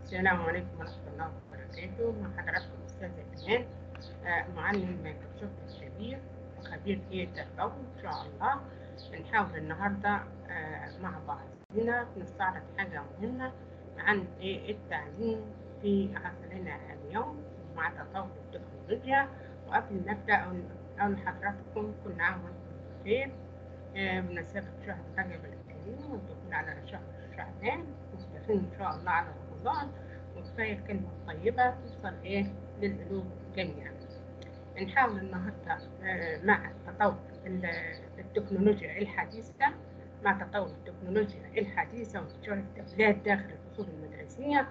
السلام عليكم ورحمة الله وبركاته مع حضراتكم أستاذة إيمان آه، معلم مايكروسوفت الكبير وخبير إيه تربوي إن شاء الله بنحاول النهاردة آه، مع بعضنا نستعرض حاجة مهمة عن إيه التعليم في عصرنا اليوم مع تطور التكنولوجيا وقبل ما نبدأ أقول أقول لحضراتكم كل عام وأنتم بخير آه، بمناسبة شهر رجب الكريم والدخول على شهر شعبان مستقيم إن شاء الله على رمضان وكفاية الكلمة الطيبة توصل إيه للقلوب جميعا. نحاول النهاردة آه، مع تطور ال- التكنولوجيا الحديثة مع تطور التكنولوجيا الحديثة وانتشار التابلات داخل الفصول المدرسية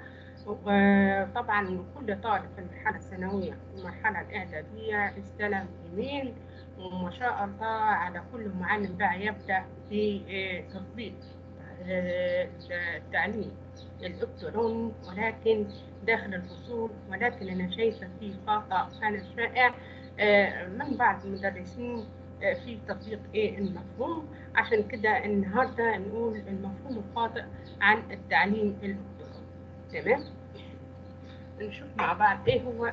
وطبعا كل طالب في المرحلة الثانوية والمرحلة الإعدادية استلم إيميل وما شاء الله على كل معلم بقى يبدأ في آه، تطبيق آه، التعليم الإلكتروني ولكن داخل الفصول ولكن أنا شايفة في خطأ كان شائع آه، من بعض المدرسين آه، في تطبيق إيه المفهوم عشان كده النهاردة نقول المفهوم الخاطئ عن التعليم الإلكتروني تمام نشوف مع بعض إيه هو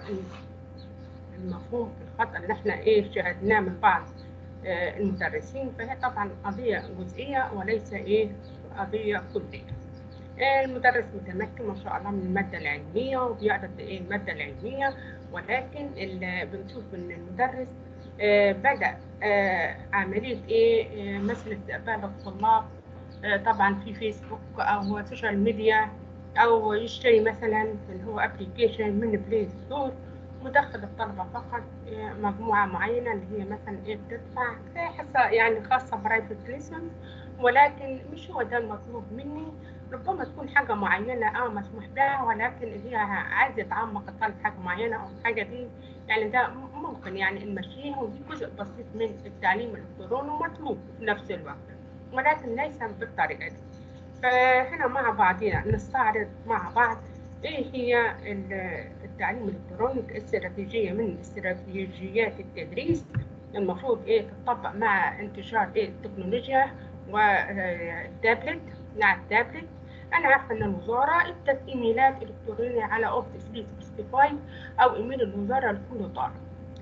المفهوم الخطأ اللي احنا إيه شاهدناه من بعض آه، المدرسين فهي طبعا قضية جزئية وليس إيه قضية كلية. آه، المدرس متمكن ما شاء الله من المادة العلمية وبيعرض إيه المادة العلمية ولكن اللي بنشوف إن المدرس آه، بدأ آه، عملية إيه آه، مثل استقبال الطلاب آه، طبعا في فيسبوك أو سوشيال ميديا أو يشتري مثلا اللي هو أبلكيشن من بلاي ستور مدخل الطلبة فقط آه، مجموعة معينة اللي هي مثلا إيه بتدفع زي حصة يعني خاصة برايفت ليسون ولكن مش هو ده المطلوب مني ربما تكون حاجة معينة اه مسموح بها ولكن اللي هي عايزة يتعمق الطالب حاجة معينة أو الحاجة دي يعني ده م- ممكن يعني نمشيها ودي جزء بسيط من التعليم الإلكتروني ومطلوب في نفس الوقت ولكن ليس بالطريقة دي فهنا مع بعضنا نستعرض مع بعض ايه هي ال- التعليم الالكتروني كاستراتيجيه من استراتيجيات التدريس المفروض ايه تطبق مع انتشار ايه التكنولوجيا والتابلت مع التابلت انا عارفه ان الوزاره ادت ايميلات الكترونيه على اوفيس 365 او ايميل الوزاره لكل طالب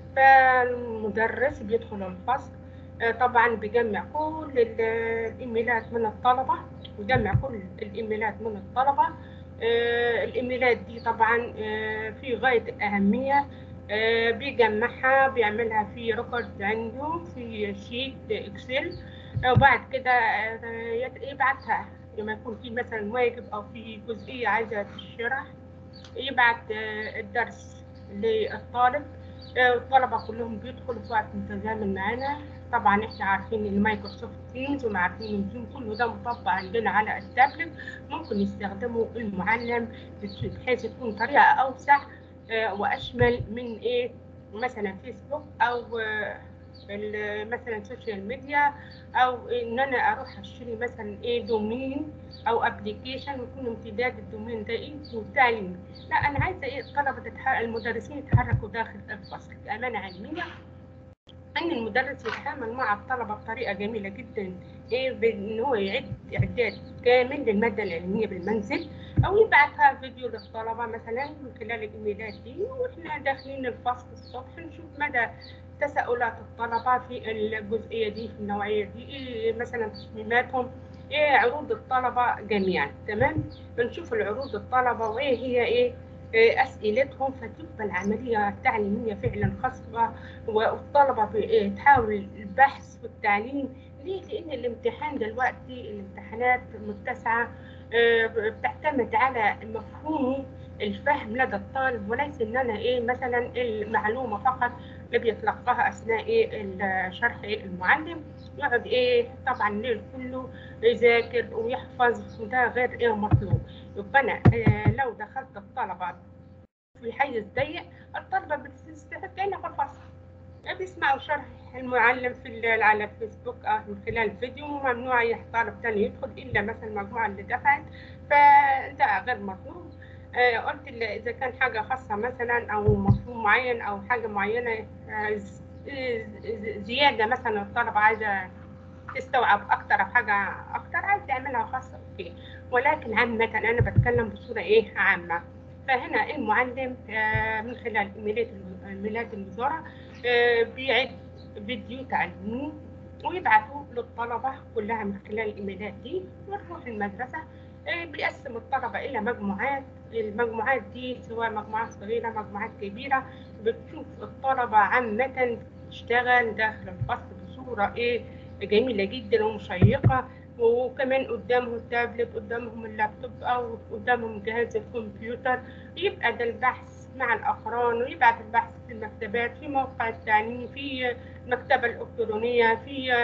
فالمدرس بيدخل الفصل آه، طبعا بيجمع كل ال- الايميلات من الطلبه بيجمع كل الايميلات من الطلبه آه، الايميلات دي طبعا آه، في غايه الاهميه آه، بيجمعها بيعملها في ريكورد عنده في شيت اكسل آه، وبعد كده آه، يت- يبعتها لما يكون في مثلا واجب او في جزئيه عايزه تشرح يبعت آه، الدرس للطالب آه، الطلبه كلهم بيدخلوا في وقت متزامن معانا طبعا احنا عارفين ان مايكروسوفت تيمز وعارفين ان زوم كله ده مطبق عندنا على التابلت ممكن يستخدمه المعلم بحيث تكون طريقه اوسع آه، واشمل من ايه مثلا فيسبوك او آه، ال- مثلا سوشيال ميديا او ان انا اروح اشتري مثلا ايه دومين او ابلكيشن ويكون امتداد الدومين ده ايه وتعليمي لا انا عايزه ايه الطلبه تتح... المدرسين يتحركوا داخل الفصل بامانه علميه ان المدرس يتعامل مع الطلبه بطريقه جميله جدا ايه بان هو يعد اعداد كامل للماده العلميه بالمنزل او يبعتها فيديو للطلبه مثلا من خلال الايميلات دي واحنا داخلين الفصل الصبح نشوف مدى تساؤلات الطلبه في الجزئيه دي في النوعيه دي إيه مثلا تصميماتهم ايه عروض الطلبه جميعا تمام بنشوف العروض الطلبه وايه هي ايه إيه اسئلتهم فتبقى العمليه التعليميه فعلا خاصه والطلبه بتحاول البحث والتعليم ليه؟ لأن الامتحان دلوقتي الامتحانات متسعة آه، بتعتمد على مفهوم الفهم لدى الطالب وليس إن أنا إيه مثلا المعلومة فقط اللي بيتلقاها أثناء إيه الشرح إيه المعلم يقعد إيه طبعا الليل كله يذاكر ويحفظ وده غير إيه مطلوب يبقى أنا آه، لو دخلت الطلبة في حيز ضيق الطلبة بتستفاد كأنها في الفصل بيسمعوا شرح المعلم في ال- على الفيسبوك أو من خلال فيديو ممنوع أي طالب تاني يدخل إلا مثلا المجموعة اللي دفعت فده غير مطلوب آه، قلت ال- إذا كان حاجة خاصة مثلا أو مفهوم معين أو حاجة معينة آه، ز- ز- زيادة مثلا الطلبة عايزة تستوعب اكتر او حاجه اكتر عايز تعملها خاصه اوكي ولكن عامه انا بتكلم بصوره ايه عامه فهنا المعلم آه، من خلال ايميلات ايميلات الوزاره آه، بيعد فيديو تعليمي ويبعثوه للطلبه كلها من خلال الايميلات دي ونروح المدرسه آه، بيقسم الطلبه الى مجموعات المجموعات دي سواء مجموعات صغيره مجموعات كبيره بتشوف الطلبه عامه تشتغل داخل الفصل بصوره ايه جميله جدا ومشيقه وكمان قدامهم التابلت قدامهم اللابتوب او قدامهم جهاز الكمبيوتر يبقى ده البحث مع الاقران ويبعت البحث في المكتبات في موقع التعليم في المكتبه الالكترونيه في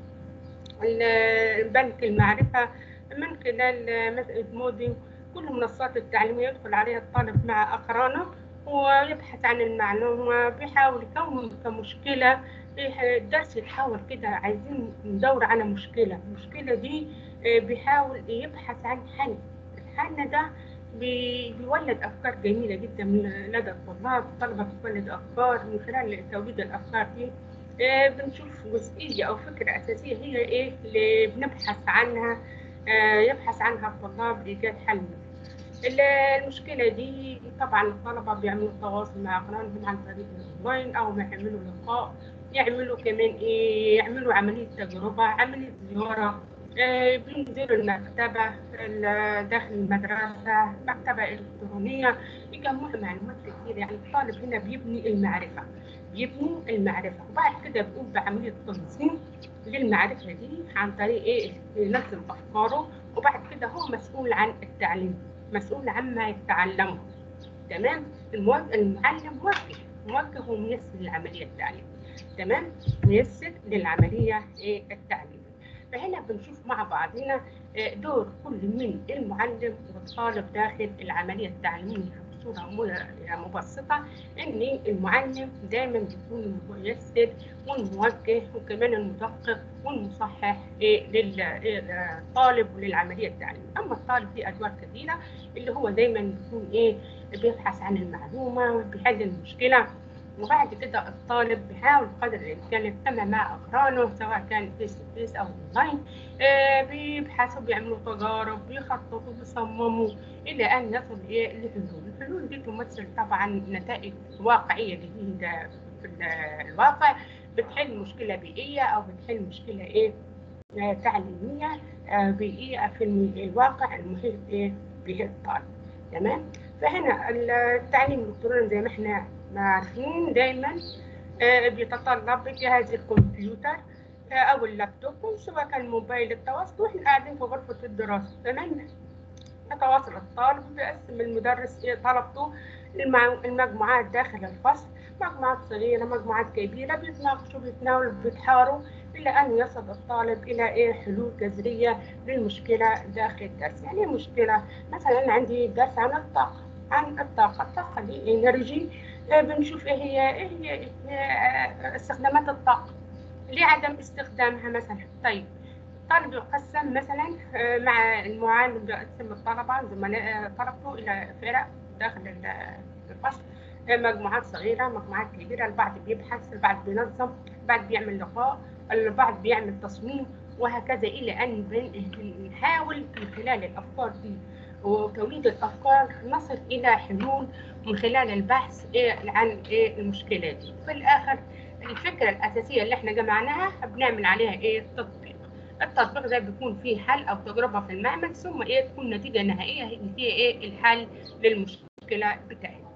ال- بنك المعرفه من خلال مثل مودي كل منصات التعليم يدخل عليها الطالب مع اقرانه ويبحث عن المعلومه بيحاول يكون كمشكله الدرس يتحول كده عايزين ندور على مشكله المشكله دي آه، بيحاول يبحث عن حل الحل ده بي- بيولد افكار جميله جدا من لدى الطلاب الطلبه بتولد افكار من خلال توليد الافكار دي آه، بنشوف جزئيه او فكره اساسيه هي ايه اللي بنبحث عنها آه، يبحث عنها الطلاب لايجاد حل ال- المشكله دي طبعا الطلبه بيعملوا تواصل مع اقرانهم عن طريق الاونلاين او ما يعملوا لقاء يعملوا كمان ايه يعملوا عمليه تجربه عمليه زياره آه، بينزلوا المكتبه ال- داخل المدرسه مكتبه الكترونيه يجمعوا معلومات كتير يعني الطالب هنا بيبني المعرفه بيبني المعرفه وبعد كده بيقوم بعمليه تنظيم للمعرفه دي عن طريق ايه ينظم افكاره وبعد كده هو مسؤول عن التعليم مسؤول عما يتعلمه تمام الموجه المعلم موجه موجه وميسر للعمليه التعليميه تمام ميسر للعمليه إيه التعليميه فهنا بنشوف مع بعضنا آه، دور كل من المعلم والطالب داخل العمليه التعليميه بصوره مو- يعني مبسطه ان المعلم دايما بيكون الميسر والموجه وكمان المدقق والمصحح إيه للطالب وللعمليه التعليميه اما الطالب ليه ادوار كثيره اللي هو دايما بيكون ايه بيبحث عن المعلومه وبيحل المشكله وبعد كده الطالب بيحاول قدر الامكان يجتمع مع اقرانه سواء كان فيس تو فيس او اونلاين آه بيبحثوا بيعملوا تجارب بيخططوا بيصمموا الى ان يصل ايه لحلول الحلول دي تمثل طبعا نتائج واقعيه جديده في ال- الواقع بتحل مشكله بيئيه او بتحل مشكله ايه آه، تعليميه آه، بيئيه في الم- الواقع المحيط ايه به الطالب تمام فهنا التعليم الالكتروني زي ما احنا ما عارفين دايما آه، بيتطلب جهاز الكمبيوتر آه، او اللابتوب سواء كان موبايل التواصل واحنا قاعدين في غرفه الدراسه تمام يتواصل الطالب بيقسم المدرس إيه طلبته المع- المجموعات داخل الفصل مجموعات صغيرة مجموعات كبيرة بيتناقشوا بيتناولوا بيتحاوروا إلى أن يصل الطالب إلى إيه حلول جذرية للمشكلة داخل الدرس يعني إيه مشكلة مثلا أنا عندي درس عن الطاقة عن الطاقة الطاقة دي انرجي بنشوف إيه هي إيه هي إيه استخدامات الطاقة ليه عدم استخدامها مثلا طيب الطالب يقسم مثلا آه، مع المعلم بيقسم الطلبة زملاء آه، طلبته إلى فرق داخل ال- الفصل آه، مجموعات صغيرة مجموعات كبيرة البعض بيبحث البعض بينظم البعض بيعمل لقاء البعض بيعمل تصميم وهكذا إلى أن بن- نحاول من خلال الأفكار دي وتوليد الأفكار نصل إلى حلول من خلال البحث إيه عن إيه المشكلة دي في الآخر الفكرة الأساسية اللي احنا جمعناها بنعمل عليها إيه تطبيق التطبيق ده بيكون فيه حل او تجربه في المعمل ثم ايه تكون نتيجه نهائيه هي ايه الحل للمشكله بتاعتنا.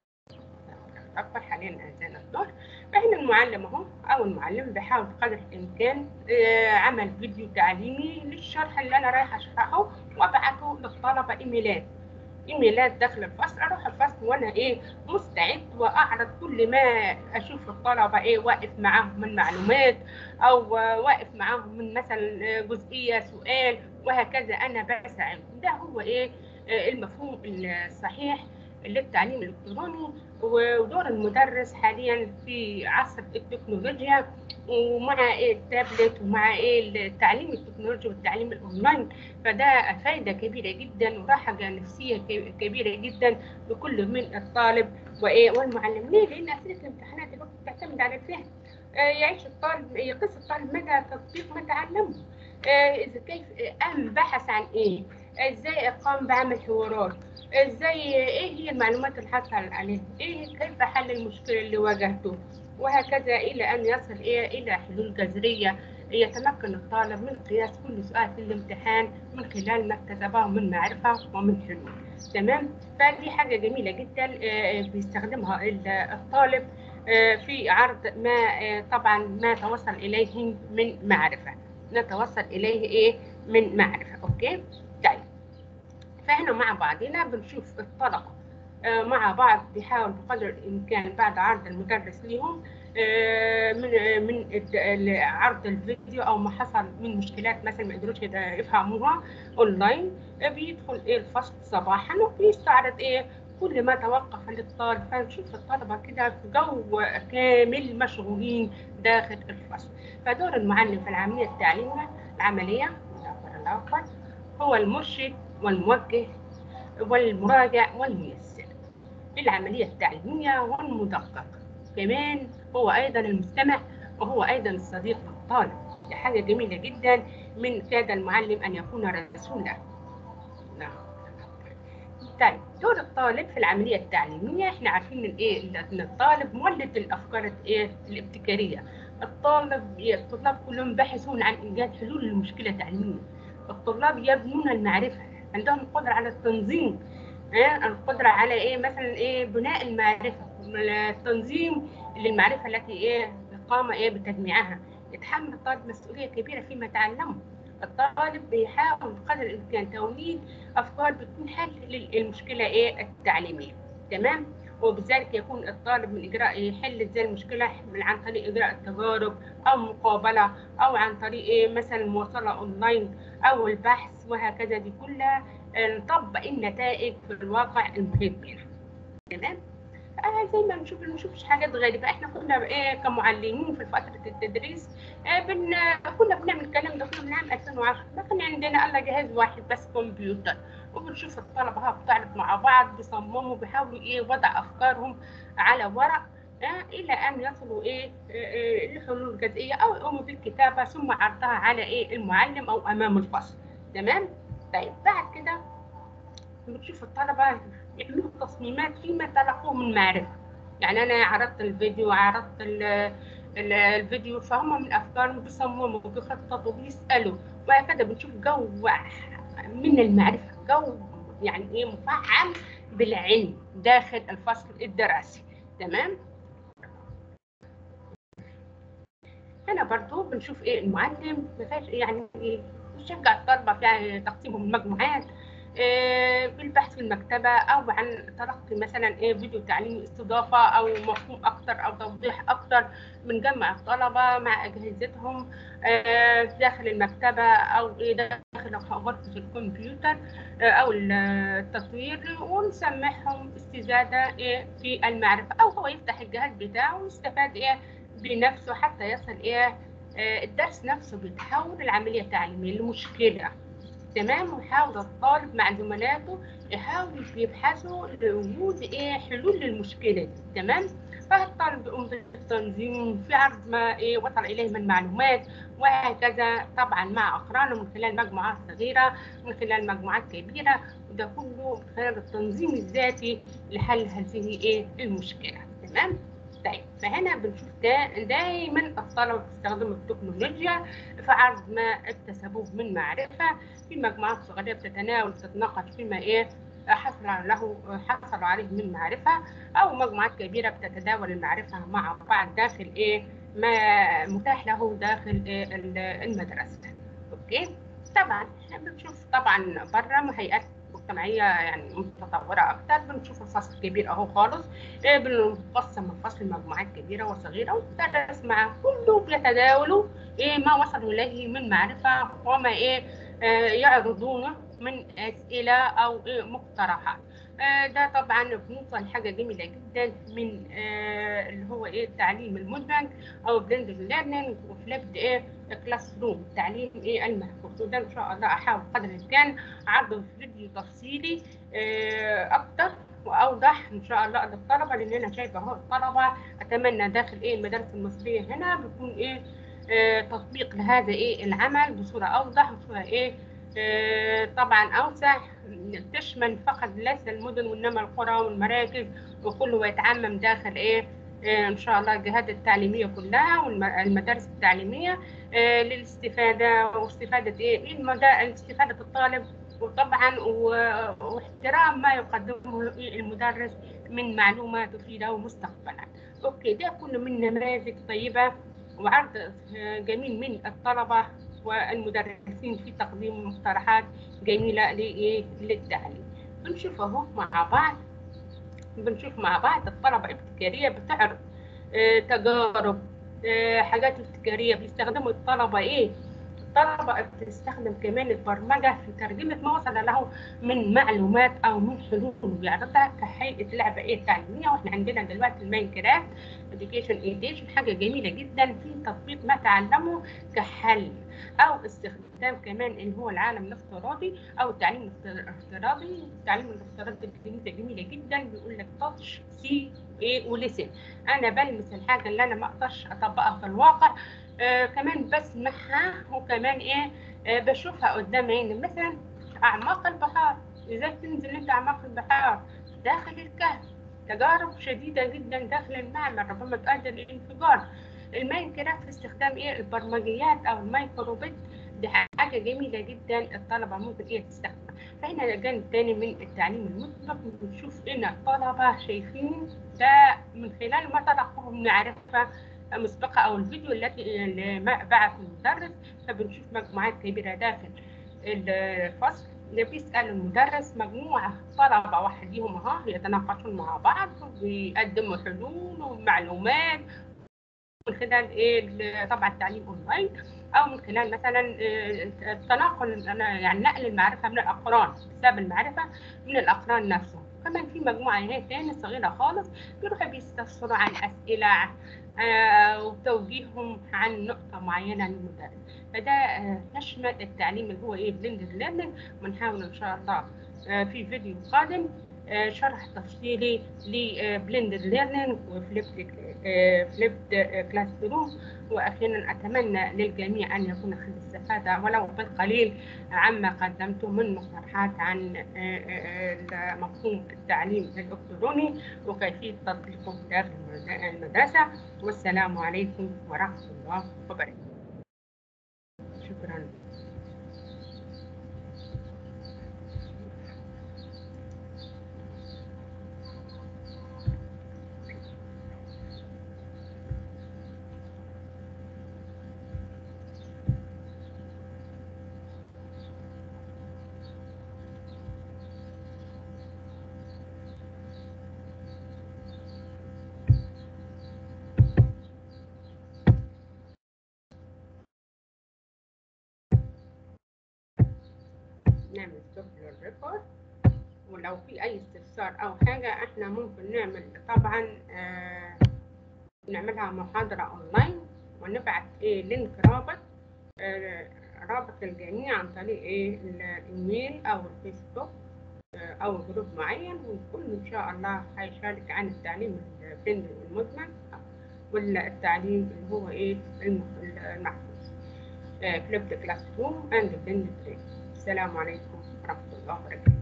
اكبر حاليا اذان الظهر فهنا المعلم اهو او المعلم بيحاول بقدر الامكان آه، عمل فيديو تعليمي للشرح اللي انا رايحه اشرحه وابعته للطلبه ايميلات ايميلات داخل الفصل اروح الفصل وانا ايه مستعد واعرض كل ما اشوف الطلبه ايه واقف معاهم من معلومات او واقف معاهم من مثلا جزئيه سؤال وهكذا انا بساعدهم ده هو ايه المفهوم الصحيح للتعليم الالكتروني ودور المدرس حاليا في عصر التكنولوجيا ومع ايه التابلت ومع ايه التعليم التكنولوجي والتعليم الاونلاين فده فايده كبيره جدا وراحه نفسيه ك- كبيره جدا لكل من الطالب وايه والمعلم ليه؟ لان اسئله الامتحانات دلوقتي بتعتمد على الفهم يعيش الطالب يقيس الطالب مدى تطبيق ما تعلمه اذا كيف قام بحث عن ايه ازاي قام بعمل حوارات ازاي ايه هي المعلومات اللي حصل عليها ايه كيف حل المشكله اللي واجهته وهكذا الى ان يصل إيه الى حلول جذريه يتمكن الطالب من قياس كل سؤال في الامتحان من خلال ما اكتسبه من معرفه ومن حلول تمام فدي حاجه جميله جدا بيستخدمها الطالب في عرض ما طبعا ما توصل اليه من معرفه نتوصل اليه ايه من معرفه اوكي طيب فاحنا مع بعضنا بنشوف الطلبه مع بعض بيحاول بقدر الامكان بعد عرض المدرس ليهم من من عرض الفيديو او ما حصل من مشكلات مثلا ما قدروش يفهموها اونلاين بيدخل ايه الفصل صباحا وبيستعرض ايه كل ما توقف عند الطالب فنشوف الطلبه كده في جو كامل مشغولين داخل الفصل فدور المعلم في العمليه التعليميه العمليه الاخر هو المرشد والموجه والمراجع والميسر للعمليه التعليميه والمدقق كمان هو ايضا المستمع وهو ايضا الصديق للطالب دي حاجه جميله جدا من كاد المعلم ان يكون رسولا نعم طيب دور الطالب في العمليه التعليميه احنا عارفين ان ايه ان الطالب مولد الافكار ايه الابتكاريه الطالب الطلاب كلهم باحثون عن ايجاد حلول للمشكله التعليميه الطلاب يبنون المعرفه عندهم القدره على التنظيم إيه؟ القدره على ايه مثلا ايه بناء المعرفه التنظيم للمعرفه التي ايه قام ايه بتجميعها يتحمل الطالب مسؤوليه كبيره فيما تعلمه الطالب بيحاول بقدر الامكان توليد افكار بتكون حل للمشكله ايه التعليميه تمام وبذلك يكون الطالب من اجراء يحل ازاي المشكله من عن طريق اجراء التجارب او مقابله او عن طريق ايه مثلا المواصله اونلاين او البحث وهكذا دي كلها نطبق النتائج في الواقع المحيط بنا تمام آه زي ما بنشوف ما بنشوفش حاجات غريبه احنا كنا ايه كمعلمين في فتره التدريس آه بن كنا بنعمل الكلام ده كنا من عام 2010 ما كان عندنا الا جهاز واحد بس كمبيوتر وبنشوف الطلبه ها بتعرض مع بعض بيصمموا بيحاولوا ايه وضع افكارهم على ورق آه الى ان يصلوا ايه آه لحلول جزئيه او يقوموا بالكتابه ثم عرضها على ايه المعلم او امام الفصل تمام طيب بعد كده بتشوف الطلبه يعملوا تصميمات فيما تلقوه من معرفه يعني انا عرضت الفيديو عرضت ال ال الفيديو فهم من افكارهم بيصمموا بيخططوا بيسالوا وهكذا بنشوف جو من المعرفه جو يعني ايه مفعم بالعلم داخل الفصل الدراسي تمام هنا برضو بنشوف ايه المعلم ما فيهاش يعني ايه بيشجع الطلبه في تقسيمهم المجموعات إيه بالبحث في المكتبة أو عن تلقي مثلا إيه فيديو تعليمي استضافة أو مفهوم أكتر أو توضيح أكتر بنجمع الطلبة مع أجهزتهم إيه داخل المكتبة أو إيه داخل غرفة الكمبيوتر أو التصوير ونسمعهم استزادة إيه في المعرفة أو هو يفتح الجهاز بتاعه ويستفاد إيه بنفسه حتى يصل إيه الدرس نفسه بيتحول العملية التعليمية لمشكلة تمام ويحاول الطالب مع زملاته يحاولوا يبحثوا لوجود ايه حلول للمشكله دي تمام فالطالب بيقوم بالتنظيم في عرض ما ايه وصل اليه من معلومات وهكذا طبعا مع اقرانه من خلال مجموعات صغيره من خلال مجموعات كبيره وده كله من خلال التنظيم الذاتي لحل هذه ايه المشكله تمام طيب فهنا بنشوف دا دايما الطلبه بيستخدموا التكنولوجيا في عرض ما اكتسبوه من معرفه في مجموعات صغيره بتتناول وتتناقش فيما ايه حصل له حصلوا عليه من معرفه او مجموعات كبيره بتتداول المعرفه مع بعض داخل ايه ما متاح له داخل إيه المدرسه اوكي طبعا احنا بنشوف طبعا بره هيئات مجتمعيه يعني متطوره اكتر بنشوف الفصل كبير اهو خالص إيه بنقسم الفصل لمجموعات كبيره وصغيره وبندرس مع كله بيتداولوا ايه ما وصلوا اليه من معرفه وما ايه آه يعرضونه من اسئله او إيه مقترحات آه ده طبعا بنوصل حاجه جميله جدا من آه اللي هو ايه التعليم المدمج او بلندد ليرنينج وفليبد ايه كلاس روم التعليم ايه المحفوظ وده ان شاء الله احاول قدر الامكان عرضه في فيديو تفصيلي آه اكتر واوضح ان شاء الله للطلبه لان انا شايفه اهو الطلبه اتمنى داخل ايه المدارس المصريه هنا بيكون ايه آه تطبيق لهذا ايه العمل بصوره اوضح بصوره ايه آه طبعا اوسع تشمل فقط ليس المدن وانما القرى والمراكز وكله يتعمم داخل ايه آه ان شاء الله الجهات التعليميه كلها والمدارس التعليميه آه للاستفاده واستفاده ايه استفاده الطالب وطبعا واحترام ما يقدمه المدرس من معلومات تفيده مستقبلا اوكي ده كله من نماذج طيبه وعرض جميل من الطلبه والمدرسين في تقديم مقترحات جميله للتعليم بنشوف اهو مع بعض بنشوف مع بعض الطلبه ابتكاريه بتعرض تجارب حاجات ابتكاريه بيستخدموا الطلبه ايه الطلبة بتستخدم كمان البرمجة في ترجمة ما وصل له من معلومات أو من حلول بيعرضها كهيئة لعبة إيه تعليمية وإحنا عندنا دلوقتي الماين كرافت إديوكيشن إيديشن حاجة جميلة جدا في تطبيق ما تعلمه كحل أو استخدام كمان اللي هو العالم الافتراضي أو التعليم الافتراضي التعليم الافتراضي الكلمة جميلة جدا بيقول لك تاتش سي إيه ولسن أنا بلمس الحاجة اللي أنا ما أقدرش أطبقها في الواقع آه كمان بسمعها وكمان ايه آه بشوفها قدام عيني مثلا اعماق البحار ازاي تنزل انت اعماق البحار داخل الكهف تجارب شديده جدا داخل المعمل ربما تؤدي للانفجار الماين كرافت في استخدام ايه البرمجيات او الميكروبيت دي حاجه جميله جدا الطلبه ممكن ايه تستخدمها فهنا الجانب الثاني من التعليم المسبق بنشوف ان الطلبه شايفين ده من خلال ما تلقوهم معرفه مسبقة أو الفيديو التي اللي بعث المدرس فبنشوف مجموعات كبيرة داخل الفصل بيسأل المدرس مجموعة طلبة وحديهم اهو يتناقشون مع بعض ويقدموا حلول ومعلومات من خلال ايه طبعا التعليم اونلاين او من خلال مثلا التناقل يعني نقل المعرفه من الاقران اكتساب المعرفه من الاقران نفسهم كمان في مجموعه هي تاني صغيره خالص بيروحوا بيستفسروا عن اسئله آه وتوجيههم عن نقطة معينة للمدرس فده آه يشمل التعليم اللي هو ايه بلندد ليرنينج ونحاول ان شاء الله آه في فيديو قادم شرح تفصيلي لبلندد ليرنينج وفليبد فليبد كلاس روم واخيرا اتمنى للجميع ان يكون قد استفاد ولو بالقليل عما قدمته من مقترحات عن مفهوم التعليم الالكتروني وكيفيه تطبيقه داخل المدرسه والسلام عليكم ورحمه الله وبركاته شكرا نعمل ستوب للريكورد ولو في اي استفسار او حاجه احنا ممكن نعمل طبعا آه نعملها محاضره اونلاين ونبعت ايه لينك رابط آه رابط الجميع عن طريق ايه الايميل او الفيسبوك آه او جروب معين والكل ان شاء الله هيشارك عن التعليم الفندي والمزمن ولا التعليم اللي هو ايه المحفوظ فليبد كلاس روم اند بلند السلام عليكم ورحمة الله وبركاته